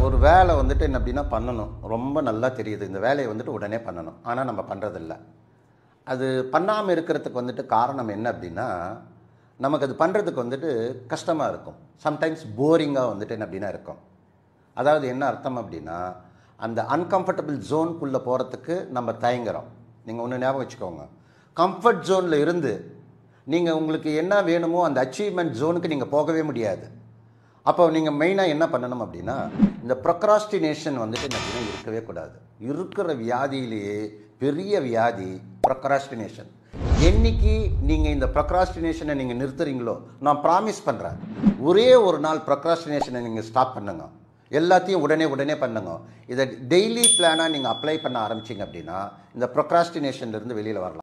ஒரு வேலை வந்துட்டு என்ன அப்படின்னா பண்ணணும் ரொம்ப நல்லா தெரியுது இந்த வேலையை வந்துட்டு உடனே பண்ணணும் ஆனால் நம்ம பண்ணுறதில்ல அது பண்ணாமல் இருக்கிறதுக்கு வந்துட்டு காரணம் என்ன அப்படின்னா நமக்கு அது பண்ணுறதுக்கு வந்துட்டு கஷ்டமாக இருக்கும் சம்டைம்ஸ் போரிங்காக வந்துட்டு என்ன அப்படின்னா இருக்கும் அதாவது என்ன அர்த்தம் அப்படின்னா அந்த அன்கம்ஃபர்டபுள் ஜோனுக்குள்ளே போகிறதுக்கு நம்ம தயங்குறோம் நீங்கள் ஒன்று ஞாபகம் வச்சுக்கோங்க கம்ஃபர்ட் ஜோனில் இருந்து நீங்கள் உங்களுக்கு என்ன வேணுமோ அந்த அச்சீவ்மெண்ட் ஜோனுக்கு நீங்கள் போகவே முடியாது அப்போ நீங்கள் மெயினாக என்ன பண்ணணும் அப்படின்னா இந்த ப்ரொக்ராஸ்டினேஷன் வந்துட்டு என்ன அப்படின்னா இருக்கவே கூடாது இருக்கிற வியாதியிலேயே பெரிய வியாதி ப்ரொக்ராஸ்டினேஷன் என்னைக்கு நீங்கள் இந்த ப்ரொக்ராஸ்டினேஷனை நீங்கள் நிறுத்துறீங்களோ நான் ப்ராமிஸ் பண்ணுறேன் ஒரே ஒரு நாள் ப்ரொக்ராஸ்டினேஷனை நீங்கள் ஸ்டாப் பண்ணுங்க எல்லாத்தையும் உடனே உடனே பண்ணுங்க இதை டெய்லி பிளானாக நீங்கள் அப்ளை பண்ண ஆரம்பிச்சிங்க அப்படின்னா இந்த ப்ரொக்ராஸ்டினேஷன்லேருந்து வெளியில் வரலாம்